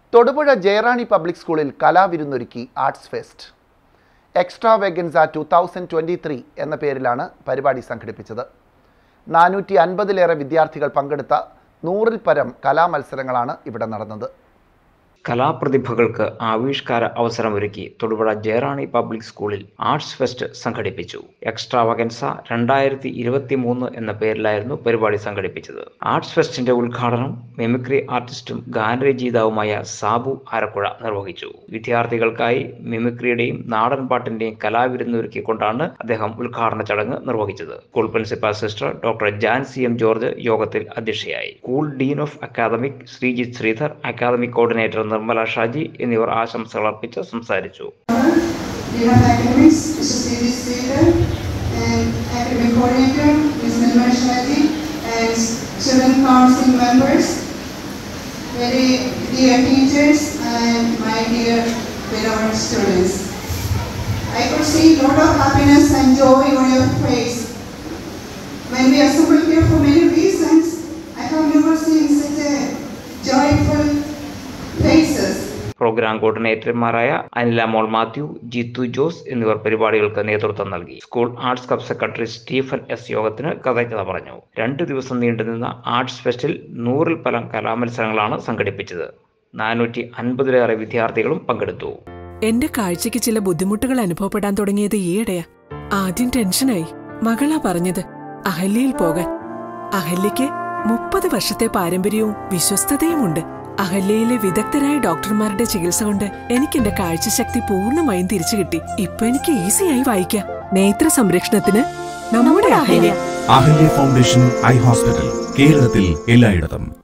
Thodupuzha Jayarani public സ്കൂളിൽ കലാവിരുന്നൊരുക്കി arts fest extravaganza two thousand twenty three എന്ന പേരിലാണ് പരിപാടി സംഘടിപ്പിച്ചത് നാനൂറ്റി അൻപതിലേറെ വിദ്യാർത്ഥികൾ പങ്കെടുത്ത നൂറിൽ പരം കലാമത്സരങ്ങളാണ് ഇവിടെ നടന്നത് കലാപ്രതിഭകൾക്ക് ആവിഷ്കാര അവസരമൊരുക്കി തൊടുപുഴ ജയറാണി പബ്ലിക് സ്കൂളിൽ ആർട്സ് ഫെസ്റ്റ് സംഘടിപ്പിച്ചു എക്സ്ട്രാ വകൻസ രണ്ടായിരത്തി ഇരുപത്തി മൂന്ന് എന്ന പേരിലായിരുന്നു പരിപാടി സംഘടിപ്പിച്ചത് ആർട്സ് ഫെസ്റ്റിന്റെ ഉദ്ഘാടനം മിമിക്രി ആർട്ടിസ്റ്റും ഗാനരചയിതാവുമായ സാബു ആരക്കുഴ നിർവഹിച്ചു വിദ്യാർത്ഥികൾക്കായി മിമിക്രിയുടെയും നാടൻ പാട്ടിന്റെയും കലാവിരുന്നൊരുക്കിക്കൊണ്ടാണ് അദ്ദേഹം ഉദ്ഘാടന ചടങ്ങ് നിർവഹിച്ചത് school principal sister doctor Jancy M George യോഗത്തിൽ അധ്യക്ഷയായി school dean of academic Sreejith Sreedhar academic coordinator Nirmala Shaji എന്നിവർ ആശംസകൾ അർപ്പിച്ച് സംസാരിച്ചു Dean of Academics, Mr. C.D. Slater, and Academic Coordinator, Ms. Nilma Shaji, and Student Council members, very dear teachers, and my dear beloved students. I could see a lot of happiness and joy on your face. When we assembled here for many reasons, I have never seen such a joyful faces. Programme കോർഡിനേറ്റർമാരായ Anila Mol Mathew Jithu Jose എന്നിവർ പരിപാടികൾക്ക് നേതൃത്വം നൽകി school arts club secretary Stephen S യോഗത്തിന് കൃതജ്ഞത പറഞ്ഞു രണ്ടു ദിവസം നീണ്ടുനിന്ന ആർട്സ് ഫെസ്റ്റിൽ നൂറിൽ പരം കലാമത്സരങ്ങളാണ് സംഘടിപ്പിച്ചത് നാനൂറ്റി അൻപതിലേറെ വിദ്യാർത്ഥികളും പങ്കെടുത്തു എന്റെ കാഴ്ചയ്ക്ക് ചില ബുദ്ധിമുട്ടുകൾ അനുഭവപ്പെടാൻ തുടങ്ങിയത് ഈയിടെയാ ആദ്യം ടെൻഷനായി മകളാ പറഞ്ഞത് അഹല്യയിൽ പോകാൻ അഹല്യയ്ക്ക് മുപ്പത് വർഷത്തെ പാരമ്പര്യവും വിശ്വസ്തതയുമുണ്ട് അഹല്യയിലെ വിദഗ്ധരായ ഡോക്ടർമാരുടെ ചികിത്സ കൊണ്ട് എനിക്ക് എന്റെ കാഴ്ചശക്തി പൂർണ്ണമായും തിരിച്ചു കിട്ടി ഇപ്പൊ എനിക്ക് ഈസിയായി വായിക്കാം നേത്ര സംരക്ഷണത്തിന് നമ്മുടെ Ahalya Ahalya foundation eye hospital കേരളത്തിൽ എല്ലായിടത്തും